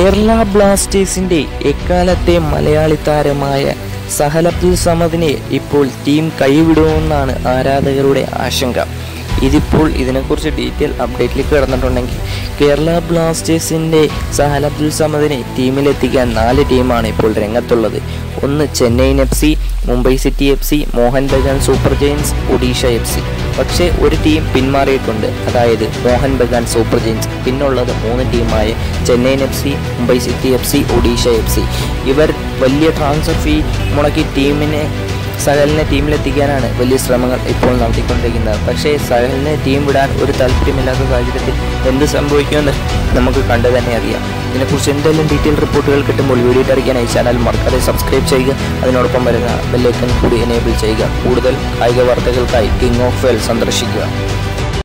കേരള ബ്ലാസ്റ്റേഴ്സിന്റെ എക്കാലത്തെ മലയാളി താരമായ സഹൽ അബ്ദുൽ സമദിനെ ഇപ്പോൾ ടീം കൈവിടുമെന്നാണ് ആരാധകരുടെ ആശങ്ക ഇതിപ്പോൾ ഇതിനെക്കുറിച്ച് ഡീറ്റെയിൽ അപ്ഡേറ്റിലേക്ക് കിടന്നിട്ടുണ്ടെങ്കിൽ കേരള ബ്ലാസ്റ്റേഴ്സിൻ്റെ സഹൽ അബ്ദുൽ സമദിനെ ടീമിലെത്തിക്കാൻ നാല് ടീമാണ് ഇപ്പോൾ രംഗത്തുള്ളത് ഒന്ന് Chennaiyin F C Mumbai city F C Mohun Bagan super giants Odisha F C പക്ഷേ ഒരു ടീം പിന്മാറിയിട്ടുണ്ട് അതായത് മോഹൻ ബഗാൻ സൂപ്പർ ജയൻസ് പിന്നുള്ളത് മൂന്ന് ടീമായ Chennaiyin F C Mumbai city F C Odisha F C ഇവർ വലിയ ട്രാൻസ്ഫർ ഫീ മുടക്കി ടീമിനെ സഹലിനെ ടീമിലെത്തിക്കാനാണ് വലിയ ശ്രമങ്ങൾ ഇപ്പോൾ നടത്തിക്കൊണ്ടിരിക്കുന്നത് പക്ഷേ സഹലിനെ ടീം വിടാൻ ഒരു താല്പര്യമില്ലാത്ത സാഹചര്യത്തിൽ എന്ത് സംഭവിക്കുമെന്ന് നമുക്ക് കണ്ടു തന്നെ അറിയാം ഇതിനെക്കുറിച്ച് എന്തെങ്കിലും ഡീറ്റെയിൽ റിപ്പോർട്ടുകൾ കിട്ടുമ്പോൾ വീഡിയോ അറിയിക്കാനായി ചാനൽ മറക്കാതെ സബ്സ്ക്രൈബ് ചെയ്യുക അതിനോടൊപ്പം വരുന്ന ബെല്ലൈക്കൺ കൂടി എനേബിൾ ചെയ്യുക കൂടുതൽ കായിക വാർത്തകൾക്കായി കിങ് ഓഫ് വെൽ സന്ദർശിക്കുക